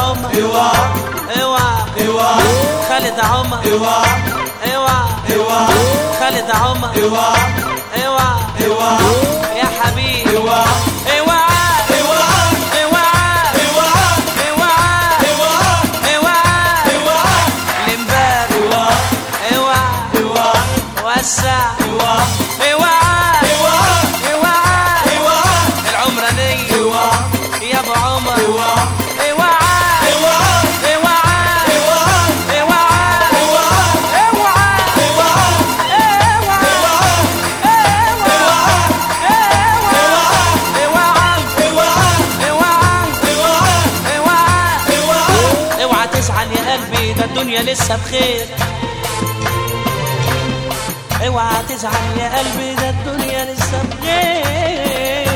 عمر اوعى اوعى اوعى خالد عمر اوعى اوعى اوعى خالد عمر اوعى اوعى اوعى يا حبيبي اوعى اوعى اوعى اوعى اوعى اوعى اوعى اوعى اوعى الامباب اوعى اوعى اوعى وسع اوعى اوعى اوعى اوعى اوعى العمرانية اوعى يا ابو عمر اوعى اوعى اوعى اوعى اوعى اوعى اوعى اوعى اوعى تزعل يا قلبي ده الدنيا لسه بخير اوعى تزعل يا قلبي ده الدنيا لسه بخير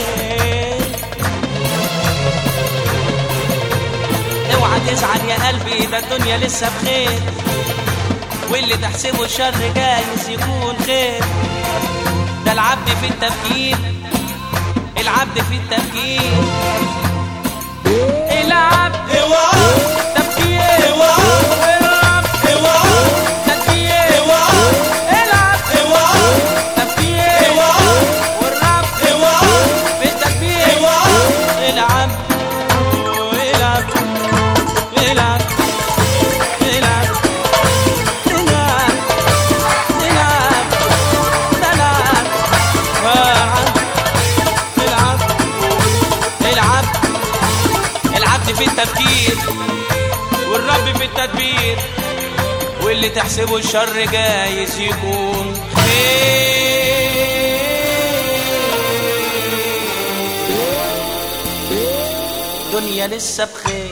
اوعى تزعل يا قلبي ده الدنيا لسه بخير واللي تحسبه شر جايز يكون خير ده العبد في التفكير العبد في التفكير العبد تفكير والرب تفكير العبد تفكير والرب في التكبير العب العب العب العب العب العب العب العب العب العبد في التفكير والرب في التدبير واللي تحسبه الشر جايز يكون خير دنيا لسه بخير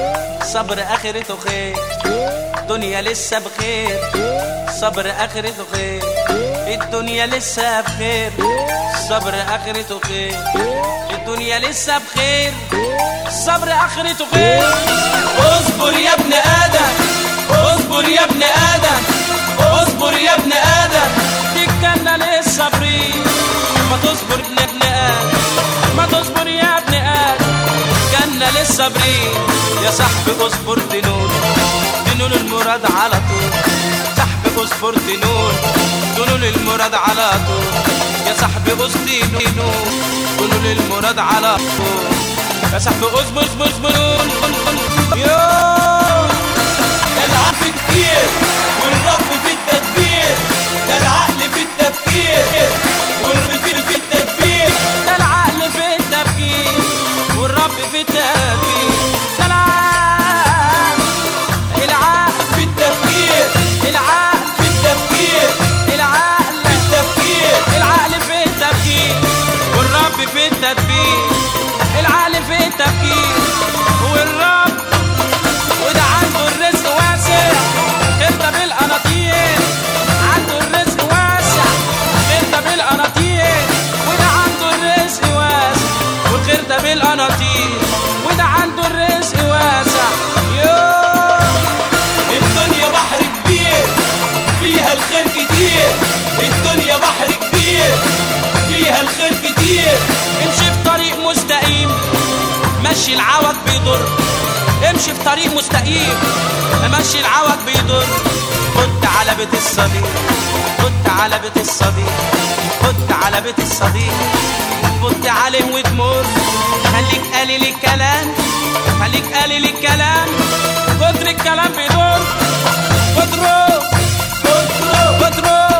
صبر اخرته خير دنيا لسه بخير صبر اخرته خير الدنيا لسه بخير صبر اخرته خير الدنيا لسه بخير صبر اخرته خير اصبر يا ابن ادم اصبر يا ابن ادم اصبر يا ابن ادم دي الجنة للصابرين ما تصبر ابن ابن آدم ما تصبر يا ابن آدم جنة للصابرين يا صاحبي اصبر تنول تنول المراد على طول صاحبي اصبر تنول تنول المراد على طول يا صاحبي اصبر تنول تنول المراد على طول يا صاحبي اصبر اصبر اصبر يوه العقل كتير والرب في التدبير ده العقل في التفكير والرجل في التدبير ده العقل في التفكير والرب في التدبير ده العقل العقل في التفكير العقل في التفكير العقل في التفكير العقل في التفكير والرب في التدبير العقل في التفكير والرب وده عنده الرزق واسع انت بالقناطير عنده الرزق واسع انت بالقناطير وده عنده الرزق واسع والخير ده بالقناطير وده عنده الرزق واسع يوه الدنيا بحر كبير فيها الخير كتير الدنيا بحر كبير فيها الخير كتير امشي في طريق مستقيم مشي العوج بيضر امشي في طريق مستقيم مشي العوج بيضر خد على بيت الصديق خد على بيت الصديق خد على بيت الصديق خد عليه وتمر خليك قليل الكلام خليك قليل الكلام كتر الكلام بيضر كتره كتره كتره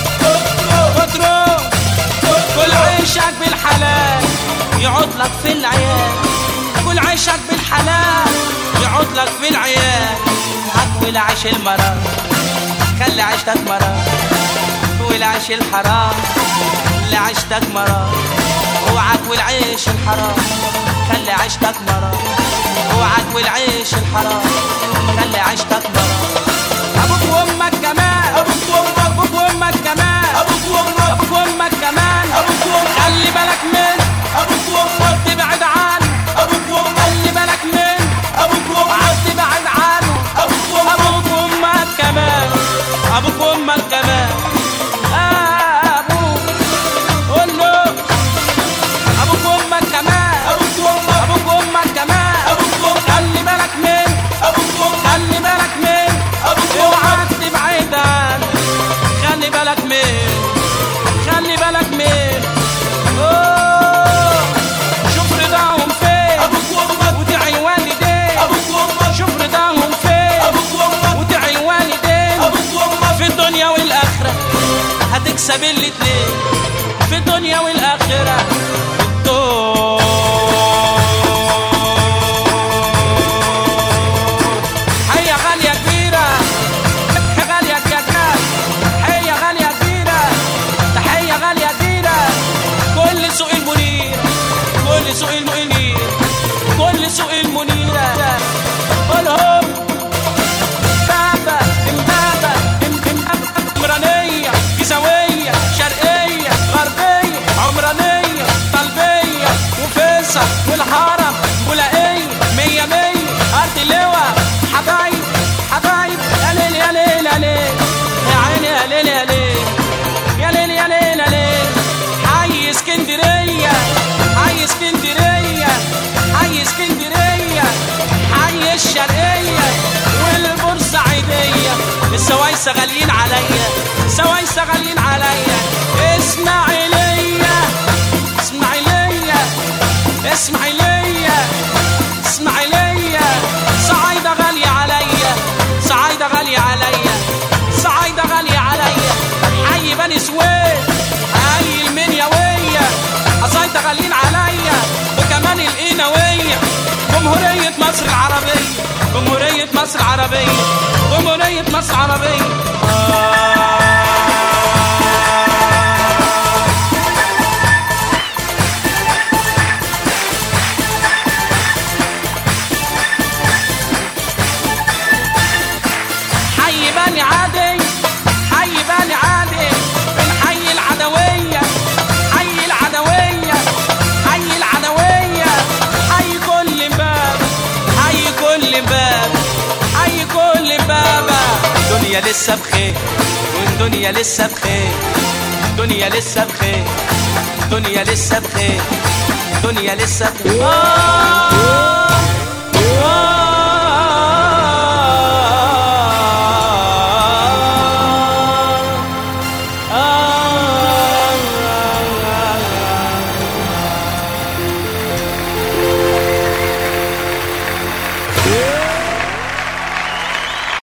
كتره كل عيشك بالحلال يقعد لك في العيال كل عيشك بالحلال يقعد لك في العيال هتقول عيش المرار خلي عيشتك مرار تقول عيش الحرام خلي عيشتك مرار اوعى تقول عيش الحرام خلي عيشتك مرار اوعى تقول عيش الحرام خلي عيشتك مرار ابوك وامك كمان ابوك وامك ابوك وامك كمان ابوك وامك ابوك وامك كمان ابوك وامك خلي بالك من ابوك وامك تبعد عنه ابوك وامك خلي بالك من ابوك وامك تبعد عنه ابوك وامك ابوك وامك كمان ابوك وامك كمان ابوك قول له ابوك وامك كمان ابوك وامك ابوك وامك كمان ابوك وامك خلي بالك اسكندرية حي الشرقية والبورسعيدية السوايسة غاليين عليا السوايسة غاليين عليا اسماعيلية اسماعيلية اسماعيلية اسماعيلية صعايدة غالية عليا صعايدة غالية عليا صعايدة غالية عليا حي بني سويف حي المنيوية قصايدة غاليين عليا وكمان القناوية جمهورية مصر العربية جمهورية مصر العربية جمهورية مصر العربية آه حي بني عادي حي بني عادي من حي العدوية حي العدوية حي العدوية حي كل باب حي كل باب حي كل بابا الدنيا لسه بخير والدنيا لسه بخير الدنيا لسه بخير الدنيا لسه بخير الدنيا لسه بخير آه